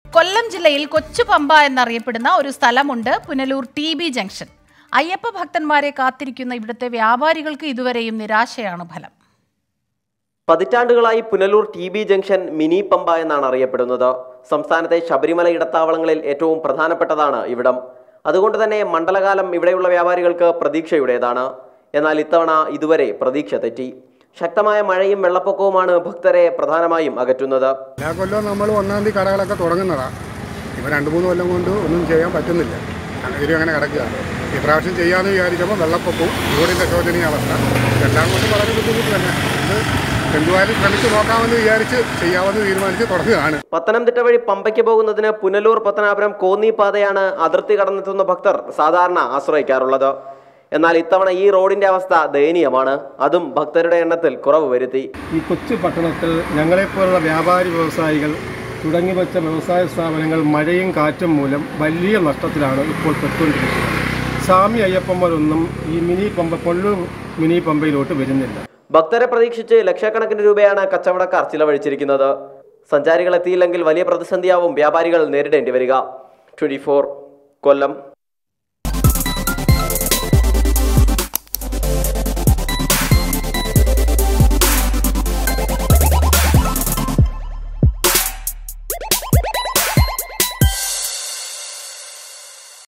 കൊല്ലം ജില്ലയിൽ കൊച്ചുപമ്പ എന്നറിയപ്പെടുന്ന ഒരു സ്ഥലമുണ്ട് Punalur T B junction Ayyappa ഭക്തന്മാരെ കാത്തിരിക്കുന്ന ഇവിടുത്തെ വ്യാപാരികൾക്ക് ഇതുവരെയും നിരാശയാണ് ഫലം പതിറ്റാണ്ടുകളായി Punalur T B junction mini Pampa എന്നാണ് അറിയപ്പെടുന്നത് സംസ്ഥാനത്തെ ശബരിമല ഇടത്താവളങ്ങളിൽ ഏറ്റവും പ്രധാനപ്പെട്ടതാണ് ഇവിടം അതുകൊണ്ട് തന്നെ മണ്ഡലകാലം ഇവിടെയുള്ള വ്യാപാരികൾക്ക് പ്രതീക്ഷയുടേതാണ് എന്നാൽ ഇത്തവണ ഇതുവരെ പ്രതീക്ഷ തെറ്റി ശക്തമായ മഴയും വെള്ളപ്പൊക്കവുമാണ് ഭക്തരെ പ്രധാനമായും അകറ്റുന്നത് എല്ലാ കൊല്ലവും നമ്മൾ ഒന്നാം തീയതി കടകളൊക്കെ തുടങ്ങുന്നതാണ് ഇപ്പം രണ്ട് മൂന്ന് കൊല്ലം കൊണ്ട് ഒന്നും ചെയ്യാൻ പറ്റുന്നില്ല സാഹചര്യം അങ്ങനെ കിടക്കുകയാണ് ഇപ്രാവശ്യം ചെയ്യാമെന്ന് വിചാരിച്ചപ്പോൾ വെള്ളപ്പൊക്കവും റോഡിൻ്റെ ശോചനീയ അവസ്ഥ എല്ലാം കൊണ്ടും വളരെ ബുദ്ധിമുട്ട് തന്നെ ഇത് എന്തുവായാലും ശ്രമിച്ച് നോക്കാമെന്ന് വിചാരിച്ച് ചെയ്യാമെന്ന് തീരുമാനിച്ച് തുടങ്ങുകയാണ് പത്തനംതിട്ട വഴി പമ്പയ്ക്ക് പോകുന്നതിന് പുനലൂർ പത്തനാപുരം കോന്നി പാതയാണ് അതിർത്തി കടന്നെത്തുന്ന ഭക്തർ സാധാരണ ആശ്രയിക്കാറുള്ളത് എന്നാൽ ഇത്തവണ ഈ റോഡിന്റെ അവസ്ഥ ദയനീയമാണ് അതും ഭക്തരുടെ എണ്ണത്തിൽ കുറവ് വരുത്തി ഈ കൊച്ചു പട്ടണത്തിൽ ഞങ്ങളെപ്പോലുള്ള വ്യാപാരി വ്യവസായികൾ തുടങ്ങി വച്ച വ്യവസായ സ്ഥാപനങ്ങൾ മഴയും കാറ്റും മൂലം വലിയ നഷ്ടത്തിലാണ് ഇപ്പോൾ പെട്ടുകൊണ്ടിരിക്കുന്നത് സ്വാമി അയ്യപ്പന്മാരൊന്നും ഈ മിനി പമ്പ കൊള്ളൂർ മിനി പമ്പയിലോട്ട് വരുന്നില്ല ഭക്തരെ പ്രതീക്ഷിച്ച് ലക്ഷക്കണക്കിന് രൂപയാണ് കച്ചവടക്കാർ ചിലവഴിച്ചിരിക്കുന്നത് സഞ്ചാരികൾ എത്തിയില്ലെങ്കിൽ വലിയ പ്രതിസന്ധിയാവും വ്യാപാരികൾ നേരിടേണ്ടി വരിക ട്വന്റി കൊല്ലം